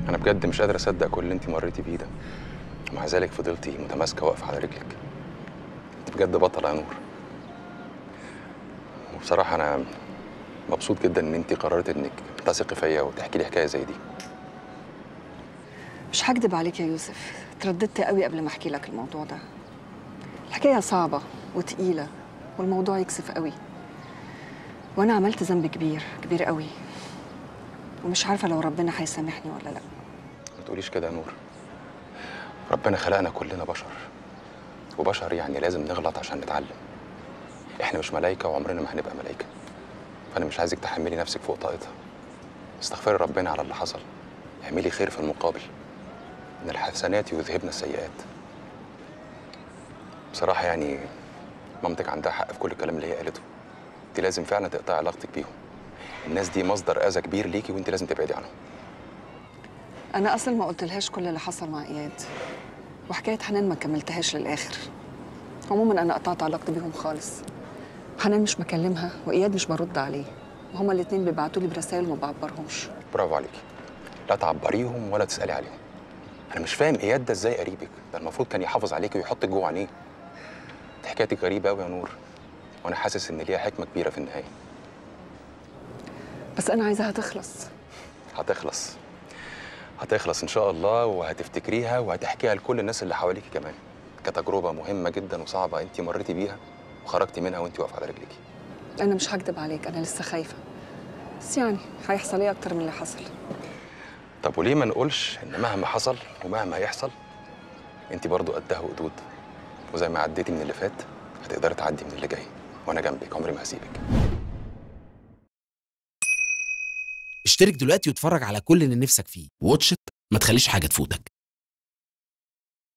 انا بجد مش قادر اصدق كل اللي انت مريتي بيه ده ومع ذلك فضلتي متماسكه واقفه على رجلك انت بجد بطله يا نور وبصراحه انا مبسوط جدا ان انت قررت انك تثقي فيا وتحكي لي حكايه زي دي مش هكدب عليك يا يوسف ترددت قوي قبل ما احكي لك الموضوع ده الحكايه صعبه وتقيله والموضوع يكسف قوي وانا عملت ذنب كبير كبير قوي ومش عارفه لو ربنا هيسامحني ولا لا ما تقوليش كده يا نور ربنا خلقنا كلنا بشر وبشر يعني لازم نغلط عشان نتعلم احنا مش ملايكه وعمرنا ما هنبقى ملايكه فانا مش عايزك تحملي نفسك فوق طاقتها استغفري ربنا على اللي حصل اعملي خير في المقابل ان الحسنات يذهبن السيئات بصراحه يعني مامتك عندها حق في كل الكلام اللي هي قالته انت لازم فعلا تقطعي علاقتك بيهم الناس دي مصدر اذى كبير ليكي وانت لازم تبعدي عنهم انا اصلا ما قلتلهاش كل اللي حصل مع اياد وحكايه حنان ما كملتهاش للاخر عموما انا قطعت علاقتي بيهم خالص حنان مش بكلمها واياد مش برد عليه وهما الاتنين بيبعتوا لي برسائل وما بعبرهمش برافو عليكي لا تعبريهم ولا تسالي عليهم انا مش فاهم اياد ده ازاي قريبك ده المفروض كان يحافظ عليكي ويحطك جوه عينيه دي حكايتك غريبه قوي يا نور وانا حاسس ان ليها حكمه كبيره في النهايه بس انا عايزاها تخلص هتخلص هتخلص ان شاء الله وهتفتكريها وهتحكيها لكل الناس اللي حواليكي كمان كتجربه مهمه جدا وصعبه انت مريتي بيها وخرجتي منها وانت واقفه على رجليكي انا مش هكدب عليك انا لسه خايفه بس يعني هيحصل ايه اكتر من اللي حصل طب وليه ما نقولش ان مهما حصل ومهما هيحصل انت برضو قدها وقدود وزي ما عديتي من اللي فات هتقدري تعدي من اللي جاي وانا جنبك عمري ما هسيبك اشترك دلوقتي واتفرج على كل اللي نفسك فيه واتش إت، ما تخليش حاجة تفوتك